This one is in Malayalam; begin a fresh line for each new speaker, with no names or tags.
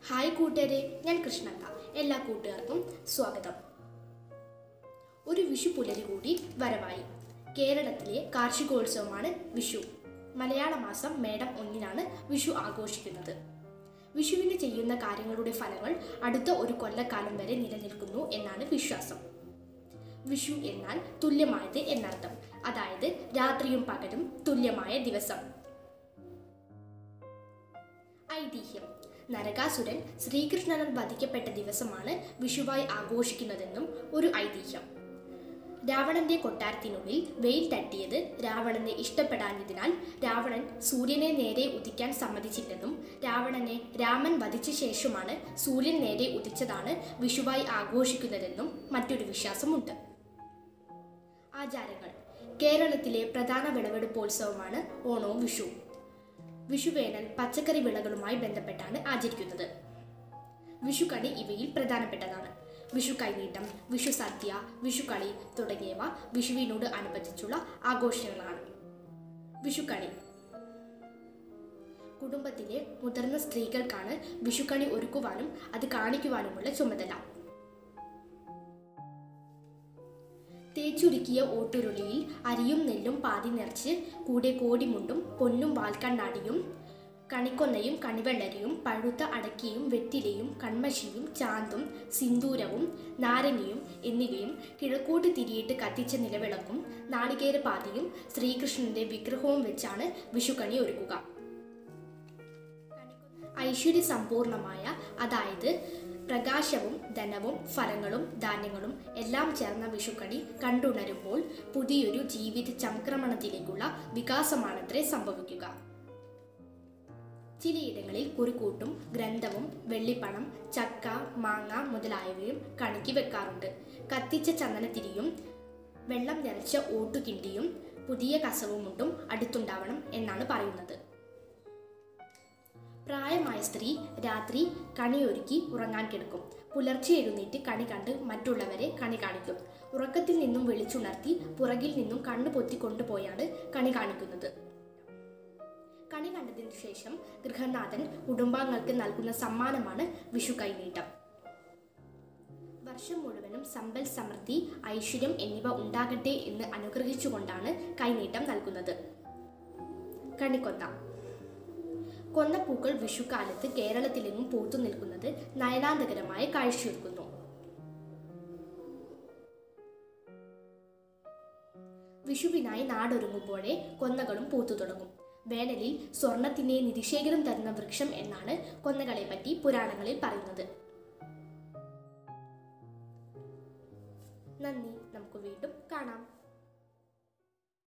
ഹായ് കൂട്ടുകാരെ ഞാൻ കൃഷ്ണക്ക എല്ലാ കൂട്ടുകാർക്കും സ്വാഗതം ഒരു വിഷു പുലരി കൂടി വരവായി കേരളത്തിലെ കാർഷികോത്സവമാണ് വിഷു മലയാള മാസം മേടം ഒന്നിനാണ് വിഷു ആഘോഷിക്കുന്നത് വിഷുവിന് ചെയ്യുന്ന കാര്യങ്ങളുടെ ഫലങ്ങൾ അടുത്ത ഒരു കൊല്ലക്കാലം വരെ നിലനിൽക്കുന്നു എന്നാണ് വിശ്വാസം വിഷു എന്നാൽ തുല്യമായത് എന്നർത്ഥം അതായത് രാത്രിയും പകലും തുല്യമായ ദിവസം ഐതിഹ്യം നരകാസുരൻ ശ്രീകൃഷ്ണനാൽ വധിക്കപ്പെട്ട ദിവസമാണ് വിഷുവായി ആഘോഷിക്കുന്നതെന്നും ഒരു ഐതിഹ്യം രാവണന്റെ കൊട്ടാരത്തിനുള്ളിൽ വെയിൽ തട്ടിയത് രാവണനെ ഇഷ്ടപ്പെടാഞ്ഞതിനാൽ രാവണൻ സൂര്യനെ നേരെ ഉദിക്കാൻ സമ്മതിച്ചില്ലെന്നും രാവണനെ രാമൻ വധിച്ച ശേഷമാണ് സൂര്യൻ നേരെ ഉദിച്ചതാണ് വിഷുവായി ആഘോഷിക്കുന്നതെന്നും മറ്റൊരു വിശ്വാസമുണ്ട് ആചാരങ്ങൾ കേരളത്തിലെ പ്രധാന വിളവെടുപ്പോത്സവമാണ് ഓണവും വിഷുവും വിഷുവേനൽ പച്ചക്കറി വിളകളുമായി ബന്ധപ്പെട്ടാണ് ആചരിക്കുന്നത് വിഷുക്കണി ഇവയിൽ പ്രധാനപ്പെട്ടതാണ് വിഷു കൈനീട്ടം വിഷു സദ്യ വിഷുക്കളി തുടങ്ങിയവ വിഷുവിനോട് അനുബന്ധിച്ചുള്ള ആഘോഷങ്ങളാണ് വിഷുക്കണി കുടുംബത്തിലെ മുതിർന്ന സ്ത്രീകൾക്കാണ് വിഷുക്കണി ഒരുക്കുവാനും അത് കാണിക്കുവാനുമുള്ള ചുമതല തേച്ചുരുക്കിയ ഓട്ടുരുളിയിൽ അരിയും നെല്ലും പാതി നിറച്ച് കൂടെ കോടിമുണ്ടും പൊന്നും വാൽക്കണ്ണാടിയും കണിക്കൊന്നയും കണിവെള്ളരിയും പഴുത്ത അടക്കിയും വെറ്റിലയും കൺമഷിയും ചാന്തും സിന്ദൂരവും നാരങ്ങയും എന്നിവയും കിഴക്കോട്ട് തിരിയിട്ട് കത്തിച്ച നിലവിളക്കും നാളികേര പാതിയും ശ്രീകൃഷ്ണന്റെ വിഗ്രഹവും വെച്ചാണ് വിഷുക്കണി ഒരുക്കുക ഐശ്വര്യ സമ്പൂർണമായ അതായത് പ്രകാശവും ധനവും ഫലങ്ങളും ധാന്യങ്ങളും എല്ലാം ചേർന്ന വിഷുക്കണി കണ്ടുണരുമ്പോൾ പുതിയൊരു ജീവിത ചംക്രമണത്തിലേക്കുള്ള വികാസമാണത്രേ സംഭവിക്കുക ചിലയിടങ്ങളിൽ കുറിക്കൂട്ടും ഗ്രന്ഥവും വെള്ളിപ്പണം ചക്ക മാങ്ങ മുതലായവയും കണിക്ക് വെക്കാറുണ്ട് കത്തിച്ച ചന്ദനത്തിരിയും വെള്ളം നിറച്ച ഓട്ടുകിണ്ടിയും പുതിയ കസവുമുണ്ടും അടുത്തുണ്ടാവണം എന്നാണ് പറയുന്നത് പ്രായമായ സ്ത്രീ രാത്രി കണിയൊരുക്കി ഉറങ്ങാൻ കിടക്കും പുലർച്ചെ എഴുന്നേറ്റ് കണി കണ്ട് മറ്റുള്ളവരെ കണി കാണിക്കും ഉറക്കത്തിൽ നിന്നും വിളിച്ചുണർത്തി പുറകിൽ നിന്നും കണ്ണു പൊത്തി കൊണ്ടുപോയാണ് കണി കാണിക്കുന്നത് കണി കണ്ടതിനു ശേഷം ഗൃഹനാഥൻ കുടുംബാംഗങ്ങൾക്ക് നൽകുന്ന സമ്മാനമാണ് വിഷു കൈനീട്ടം വർഷം മുഴുവനും സമ്പൽ സമൃദ്ധി ഐശ്വര്യം എന്നിവ ഉണ്ടാകട്ടെ എന്ന് അനുഗ്രഹിച്ചുകൊണ്ടാണ് കൈനീട്ടം നൽകുന്നത് കണിക്കൊന്ന കൊന്നപ്പൂക്കൾ വിഷുക്കാലത്ത് കേരളത്തിലെങ്ങും പൂത്തു നിൽക്കുന്നത് നയനാന്തകരമായ കാഴ്ചയൊരുക്കുന്നു വിഷുവിനായി നാടൊരുങ്ങുമ്പോഴേ കൊന്നകളും പൂത്തു തുടങ്ങും വേനലിൽ സ്വർണത്തിന്റെ നിധിശേഖരം തരുന്ന വൃക്ഷം എന്നാണ് കൊന്നകളെ പറ്റി പുരാണങ്ങളിൽ പറയുന്നത് നന്ദി നമുക്ക് വീണ്ടും കാണാം